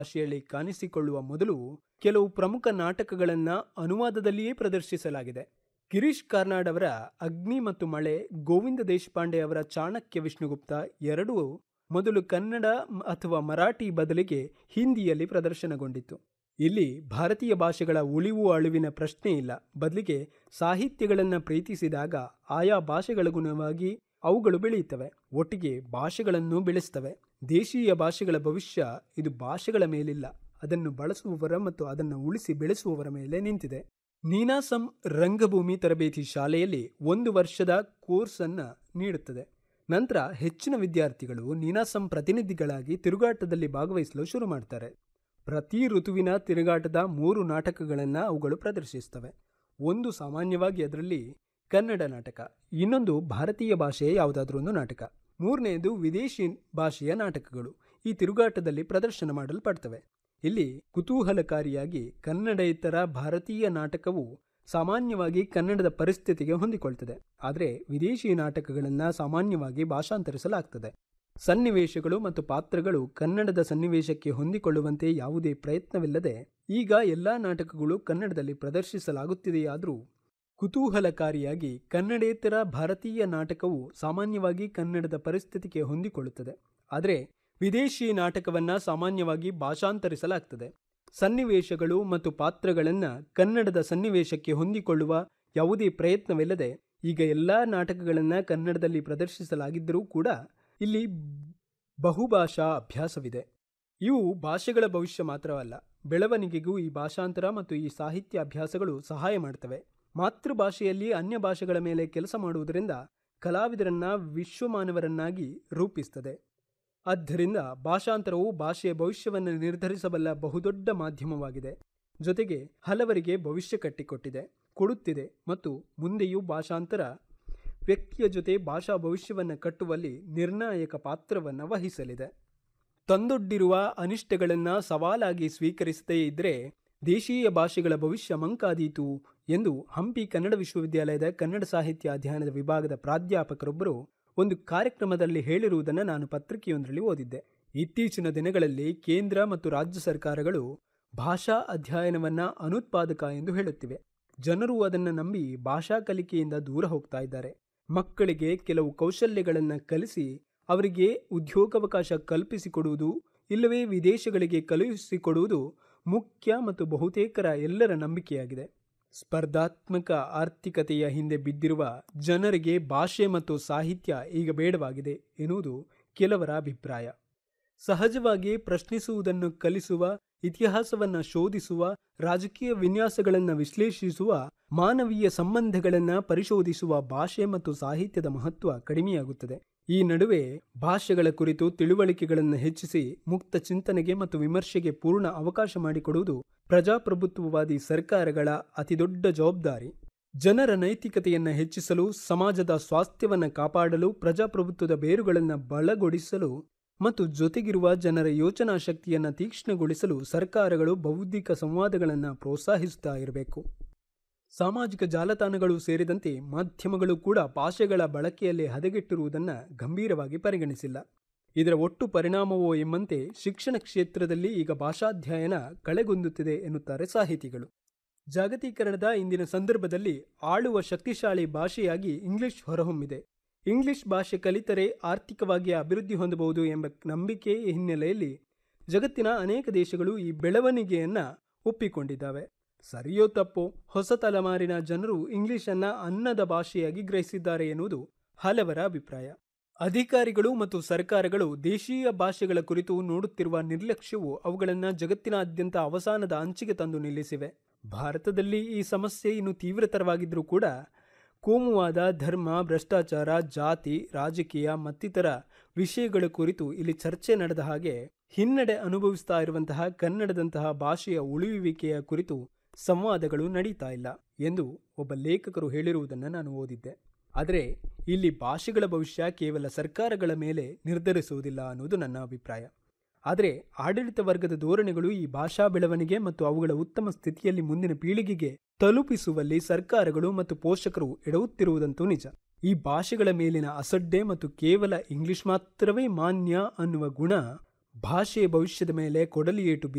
ಭಾಷೆಯಲ್ಲಿ ಕಾಣಿಸಿಕೊಳ್ಳುವ ಮೊದಲು ಕೆಲವು ಪ್ರಮುಖ ನಾಟಕಗಳನ್ನ ಅನುವಾದದಲ್ಲಿಯೇ ಪ್ರದರ್ಶಿಸಲಾಗಿದೆ ಗಿರೀಶ್ ಕಾರ್ನಾಡ್ ಅವರ ಅಗ್ನಿ ಮತ್ತು ಮಳೆ ಗೋವಿಂದ ದೇಶಪಾಂಡೆ ಅವರ ಚಾಣಕ್ಯ ವಿಷ್ಣುಗುಪ್ತ ಎರಡೂ ಮೊದಲು ಕನ್ನಡ ಅಥವಾ ಮರಾಠಿ ಬದಲಿಗೆ ಹಿಂದಿಯಲ್ಲಿ ಪ್ರದರ್ಶನಗೊಂಡಿತ್ತು ಇಲ್ಲಿ ಭಾರತೀಯ ಭಾಷೆಗಳ ಉಳಿವು ಅಳಿವಿನ ಪ್ರಶ್ನೆ ಇಲ್ಲ ಬದಲಿಗೆ ಸಾಹಿತ್ಯಗಳನ್ನು ಪ್ರೀತಿಸಿದಾಗ ಆಯಾ ಭಾಷೆಗಳಿಗುಣವಾಗಿ ಅವುಗಳು ಬೆಳೆಯುತ್ತವೆ ಒಟ್ಟಿಗೆ ಭಾಷೆಗಳನ್ನು ಬೆಳೆಸ್ತವೆ ದೇಶೀಯ ಭಾಷೆಗಳ ಭವಿಷ್ಯ ಇದು ಭಾಷೆಗಳ ಮೇಲಿಲ್ಲ ಅದನ್ನು ಬಳಸುವವರ ಮತ್ತು ಅದನ್ನು ಉಳಿಸಿ ಬೆಳೆಸುವವರ ಮೇಲೆ ನಿಂತಿದೆ ನೀನಾಸಂ ರಂಗಭೂಮಿ ತರಬೇತಿ ಶಾಲೆಯಲ್ಲಿ ಒಂದು ವರ್ಷದ ಕೋರ್ಸ್ ಅನ್ನ ನೀಡುತ್ತದೆ ನಂತರ ಹೆಚ್ಚಿನ ವಿದ್ಯಾರ್ಥಿಗಳು ನೀನಾಸಂ ಪ್ರತಿನಿಧಿಗಳಾಗಿ ತಿರುಗಾಟದಲ್ಲಿ ಭಾಗವಹಿಸಲು ಶುರು ಮಾಡ್ತಾರೆ ಪ್ರತಿ ಋತುವಿನ ತಿರುಗಾಟದ ಮೂರು ನಾಟಕಗಳನ್ನು ಅವುಗಳು ಪ್ರದರ್ಶಿಸ್ತವೆ ಒಂದು ಸಾಮಾನ್ಯವಾಗಿ ಅದರಲ್ಲಿ ಕನ್ನಡ ನಾಟಕ ಇನ್ನೊಂದು ಭಾರತೀಯ ಭಾಷೆಯ ಯಾವುದಾದ್ರೂ ಒಂದು ನಾಟಕ ಮೂರನೆಯದು ವಿದೇಶಿ ಭಾಷೆಯ ನಾಟಕಗಳು ಈ ತಿರುಗಾಟದಲ್ಲಿ ಪ್ರದರ್ಶನ ಮಾಡಲ್ಪಡ್ತವೆ ಇಲ್ಲಿ ಕುತೂಹಲಕಾರಿಯಾಗಿ ಕನ್ನಡೇತರ ಭಾರತೀಯ ನಾಟಕವು ಸಾಮಾನ್ಯವಾಗಿ ಕನ್ನಡದ ಪರಿಸ್ಥಿತಿಗೆ ಹೊಂದಿಕೊಳ್ತದೆ ಆದರೆ ವಿದೇಶಿ ನಾಟಕಗಳನ್ನು ಸಾಮಾನ್ಯವಾಗಿ ಭಾಷಾಂತರಿಸಲಾಗ್ತದೆ ಸನ್ನಿವೇಶಗಳು ಮತ್ತು ಪಾತ್ರಗಳು ಕನ್ನಡದ ಸನ್ನಿವೇಶಕ್ಕೆ ಹೊಂದಿಕೊಳ್ಳುವಂತೆ ಯಾವುದೇ ಪ್ರಯತ್ನವಿಲ್ಲದೆ ಈಗ ಎಲ್ಲಾ ನಾಟಕಗಳು ಕನ್ನಡದಲ್ಲಿ ಪ್ರದರ್ಶಿಸಲಾಗುತ್ತಿದೆಯಾದರೂ ಕುತೂಹಲಕಾರಿಯಾಗಿ ಕನ್ನಡೇತರ ಭಾರತೀಯ ನಾಟಕವು ಸಾಮಾನ್ಯವಾಗಿ ಕನ್ನಡದ ಪರಿಸ್ಥಿತಿಗೆ ಹೊಂದಿಕೊಳ್ಳುತ್ತದೆ ಆದರೆ ವಿದೇಶಿ ನಾಟಕವನ್ನ ಸಾಮಾನ್ಯವಾಗಿ ಭಾಷಾಂತರಿಸಲಾಗ್ತದೆ ಸನ್ನಿವೇಶಗಳು ಮತ್ತು ಪಾತ್ರಗಳನ್ನು ಕನ್ನಡದ ಸನ್ನಿವೇಶಕ್ಕೆ ಹೊಂದಿಕೊಳ್ಳುವ ಯಾವುದೇ ಪ್ರಯತ್ನವಿಲ್ಲದೆ ಈಗ ಎಲ್ಲ ನಾಟಕಗಳನ್ನು ಕನ್ನಡದಲ್ಲಿ ಪ್ರದರ್ಶಿಸಲಾಗಿದ್ದರೂ ಕೂಡ ಇಲ್ಲಿ ಬಹುಭಾಷಾ ಅಭ್ಯಾಸವಿದೆ ಇವು ಭಾಷೆಗಳ ಭವಿಷ್ಯ ಮಾತ್ರವಲ್ಲ ಬೆಳವಣಿಗೆಗೂ ಈ ಭಾಷಾಂತರ ಮತ್ತು ಈ ಸಾಹಿತ್ಯ ಅಭ್ಯಾಸಗಳು ಸಹಾಯ ಮಾಡ್ತವೆ ಮಾತೃಭಾಷೆಯಲ್ಲಿ ಅನ್ಯ ಭಾಷೆಗಳ ಮೇಲೆ ಕೆಲಸ ಮಾಡುವುದರಿಂದ ಕಲಾವಿದರನ್ನ ವಿಶ್ವಮಾನವರನ್ನಾಗಿ ರೂಪಿಸ್ತದೆ ಆದ್ದರಿಂದ ಭಾಷಾಂತರವು ಭಾಷೆಯ ಭವಿಷ್ಯವನ್ನು ನಿರ್ಧರಿಸಬಲ್ಲ ಬಹುದೊಡ್ಡ ಮಾಧ್ಯಮವಾಗಿದೆ ಜೊತೆಗೆ ಹಲವರಿಗೆ ಭವಿಷ್ಯ ಕಟ್ಟಿಕೊಟ್ಟಿದೆ ಕೊಡುತ್ತಿದೆ ಮತ್ತು ಮುಂದೆಯೂ ಭಾಷಾಂತರ ವ್ಯಕ್ತಿಯ ಜೊತೆ ಭಾಷಾ ಭವಿಷ್ಯವನ್ನು ಕಟ್ಟುವಲ್ಲಿ ನಿರ್ಣಾಯಕ ಪಾತ್ರವನ್ನು ವಹಿಸಲಿದೆ ತಂದೊಡ್ಡಿರುವ ಅನಿಷ್ಟಗಳನ್ನು ಸವಾಲಾಗಿ ಸ್ವೀಕರಿಸದೇ ಇದ್ದರೆ ದೇಶೀಯ ಭಾಷೆಗಳ ಭವಿಷ್ಯ ಮಂಕಾದೀತು ಎಂದು ಹಂಪಿ ಕನ್ನಡ ವಿಶ್ವವಿದ್ಯಾಲಯದ ಕನ್ನಡ ಸಾಹಿತ್ಯ ಅಧ್ಯಯನದ ವಿಭಾಗದ ಪ್ರಾಧ್ಯಾಪಕರೊಬ್ಬರು ಒಂದು ಕಾರ್ಯಕ್ರಮದಲ್ಲಿ ಹೇಳಿರುವುದನ್ನು ನಾನು ಪತ್ರಿಕೆಯೊಂದರಲ್ಲಿ ಓದಿದ್ದೆ ಇತ್ತೀಚಿನ ದಿನಗಳಲ್ಲಿ ಕೇಂದ್ರ ಮತ್ತು ರಾಜ್ಯ ಸರ್ಕಾರಗಳು ಭಾಷಾ ಅಧ್ಯಯನವನ್ನ ಅನುತ್ಪಾದಕ ಎಂದು ಹೇಳುತ್ತಿವೆ ಜನರು ಅದನ್ನು ನಂಬಿ ಭಾಷಾ ಕಲಿಕೆಯಿಂದ ದೂರ ಹೋಗ್ತಾ ಇದ್ದಾರೆ ಮಕ್ಕಳಿಗೆ ಕೆಲವು ಕೌಶಲ್ಯಗಳನ್ನು ಕಲಿಸಿ ಅವರಿಗೆ ಉದ್ಯೋಗಾವಕಾಶ ಕಲ್ಪಿಸಿಕೊಡುವುದು ಇಲ್ಲವೇ ವಿದೇಶಗಳಿಗೆ ಕಳುಹಿಸಿಕೊಡುವುದು ಮುಖ್ಯ ಮತ್ತು ಬಹುತೇಕರ ಎಲ್ಲರ ನಂಬಿಕೆಯಾಗಿದೆ ಸ್ಪರ್ಧಾತ್ಮಕ ಆರ್ಥಿಕತೆಯ ಹಿಂದೆ ಬಿದ್ದಿರುವ ಜನರಿಗೆ ಭಾಷೆ ಮತ್ತು ಸಾಹಿತ್ಯ ಈಗ ಬೇಡವಾಗಿದೆ ಎನ್ನುವುದು ಕೆಲವರ ಅಭಿಪ್ರಾಯ ಸಹಜವಾಗಿ ಪ್ರಶ್ನಿಸುವುದನ್ನು ಕಲಿಸುವ ಇತಿಹಾಸವನ್ನು ಶೋಧಿಸುವ ರಾಜಕೀಯ ವಿನ್ಯಾಸಗಳನ್ನು ವಿಶ್ಲೇಷಿಸುವ ಮಾನವೀಯ ಸಂಬಂಧಗಳನ್ನು ಪರಿಶೋಧಿಸುವ ಭಾಷೆ ಮತ್ತು ಸಾಹಿತ್ಯದ ಮಹತ್ವ ಕಡಿಮೆಯಾಗುತ್ತದೆ ಈ ನಡುವೆ ಭಾಷೆಗಳ ಕುರಿತು ತಿಳುವಳಿಕೆಗಳನ್ನು ಹೆಚ್ಚಿಸಿ ಮುಕ್ತ ಚಿಂತನೆಗೆ ಮತ್ತು ವಿಮರ್ಶೆಗೆ ಪೂರ್ಣ ಅವಕಾಶ ಮಾಡಿಕೊಡುವುದು ಪ್ರಜಾಪ್ರಭುತ್ವವಾದಿ ಸರ್ಕಾರಗಳ ಅತಿದೊಡ್ಡ ಜವಾಬ್ದಾರಿ ಜನರ ನೈತಿಕತೆಯನ್ನು ಹೆಚ್ಚಿಸಲು ಸಮಾಜದ ಸ್ವಾಸ್ಥ್ಯವನ್ನು ಕಾಪಾಡಲು ಪ್ರಜಾಪ್ರಭುತ್ವದ ಬೇರುಗಳನ್ನು ಬಲಗೊಳಿಸಲು ಮತ್ತು ಜೊತೆಗಿರುವ ಜನರ ಯೋಚನಾ ಶಕ್ತಿಯನ್ನು ತೀಕ್ಷ್ಣಗೊಳಿಸಲು ಸರ್ಕಾರಗಳು ಬೌದ್ಧಿಕ ಸಂವಾದಗಳನ್ನು ಪ್ರೋತ್ಸಾಹಿಸುತ್ತಾ ಇರಬೇಕು ಸಾಮಾಜಿಕ ಜಾಲತಾಣಗಳು ಸೇರಿದಂತೆ ಮಾಧ್ಯಮಗಳು ಕೂಡ ಭಾಷೆಗಳ ಬಳಕೆಯಲ್ಲಿ ಹದಗೆಟ್ಟಿರುವುದನ್ನು ಗಂಭೀರವಾಗಿ ಪರಿಗಣಿಸಿಲ್ಲ ಇದರ ಒಟ್ಟು ಪರಿಣಾಮವೋ ಎಂಬಂತೆ ಶಿಕ್ಷಣ ಕ್ಷೇತ್ರದಲ್ಲಿ ಈಗ ಭಾಷಾಧ್ಯಯನ ಕಳೆಗುಂದುತ್ತಿದೆ ಎನ್ನುತ್ತಾರೆ ಸಾಹಿತಿಗಳು ಜಾಗತೀಕರಣದ ಇಂದಿನ ಸಂದರ್ಭದಲ್ಲಿ ಆಳುವ ಶಕ್ತಿಶಾಲಿ ಭಾಷೆಯಾಗಿ ಇಂಗ್ಲಿಷ್ ಹೊರಹೊಮ್ಮಿದೆ ಇಂಗ್ಲಿಷ್ ಭಾಷೆ ಕಲಿತರೆ ಆರ್ಥಿಕವಾಗಿ ಅಭಿವೃದ್ಧಿ ಹೊಂದಬಹುದು ಎಂಬ ನಂಬಿಕೆಯ ಹಿನ್ನೆಲೆಯಲ್ಲಿ ಜಗತ್ತಿನ ಅನೇಕ ದೇಶಗಳು ಈ ಬೆಳವಣಿಗೆಯನ್ನು ಒಪ್ಪಿಕೊಂಡಿದ್ದಾವೆ ಸರಿಯೋ ತಪ್ಪೋ ಹೊಸ ತಲೆಮಾರಿನ ಜನರು ಇಂಗ್ಲಿಷನ್ನ ಅನ್ನದ ಭಾಷೆಯಾಗಿ ಗ್ರಹಿಸಿದ್ದಾರೆ ಎನ್ನುವುದು ಹಲವರ ಅಭಿಪ್ರಾಯ ಅಧಿಕಾರಿಗಳು ಮತ್ತು ಸರ್ಕಾರಗಳು ದೇಶೀಯ ಭಾಷೆಗಳ ಕುರಿತು ನೋಡುತ್ತಿರುವ ನಿರ್ಲಕ್ಷ್ಯವು ಅವುಗಳನ್ನು ಜಗತ್ತಿನಾದ್ಯಂತ ಅವಸಾನದ ಅಂಚಿಗೆ ತಂದು ನಿಲ್ಲಿಸಿವೆ ಭಾರತದಲ್ಲಿ ಈ ಸಮಸ್ಯೆ ಇನ್ನು ತೀವ್ರತರವಾಗಿದ್ದರೂ ಕೂಡ ಕೋಮುವಾದ ಧರ್ಮ ಭ್ರಷ್ಟಾಚಾರ ಜಾತಿ ರಾಜಕೀಯ ಮತ್ತಿತರ ವಿಷಯಗಳ ಕುರಿತು ಇಲ್ಲಿ ಚರ್ಚೆ ನಡೆದ ಹಾಗೆ ಹಿನ್ನಡೆ ಅನುಭವಿಸ್ತಾ ಇರುವಂತಹ ಕನ್ನಡದಂತಹ ಭಾಷೆಯ ಉಳಿಯುವಿಕೆಯ ಕುರಿತು ಸಂವಾದಗಳು ನಡೀತಾ ಇಲ್ಲ ಎಂದು ಒಬ್ಬ ಲೇಖಕರು ಹೇಳಿರುವುದನ್ನು ನಾನು ಓದಿದ್ದೆ ಆದರೆ ಇಲ್ಲಿ ಭಾಷೆಗಳ ಭವಿಷ್ಯ ಕೇವಲ ಸರ್ಕಾರಗಳ ಮೇಲೆ ನಿರ್ಧರಿಸುವುದಿಲ್ಲ ಅನ್ನೋದು ನನ್ನ ಅಭಿಪ್ರಾಯ ಆದರೆ ಆಡಳಿತ ವರ್ಗದ ಧೋರಣೆಗಳು ಈ ಭಾಷಾ ಬೆಳವಣಿಗೆ ಮತ್ತು ಅವುಗಳ ಉತ್ತಮ ಸ್ಥಿತಿಯಲ್ಲಿ ಮುಂದಿನ ಪೀಳಿಗೆಗೆ ತಲುಪಿಸುವಲ್ಲಿ ಸರ್ಕಾರಗಳು ಮತ್ತು ಪೋಷಕರು ಎಡವುತ್ತಿರುವುದಂತೂ ನಿಜ ಈ ಭಾಷೆಗಳ ಮೇಲಿನ ಅಸಡ್ಡೆ ಮತ್ತು ಕೇವಲ ಇಂಗ್ಲಿಷ್ ಮಾತ್ರವೇ ಮಾನ್ಯ ಅನ್ನುವ ಗುಣ ಭಾಷೆಯ ಭವಿಷ್ಯದ ಮೇಲೆ ಕೊಡಲಿ ಏಟು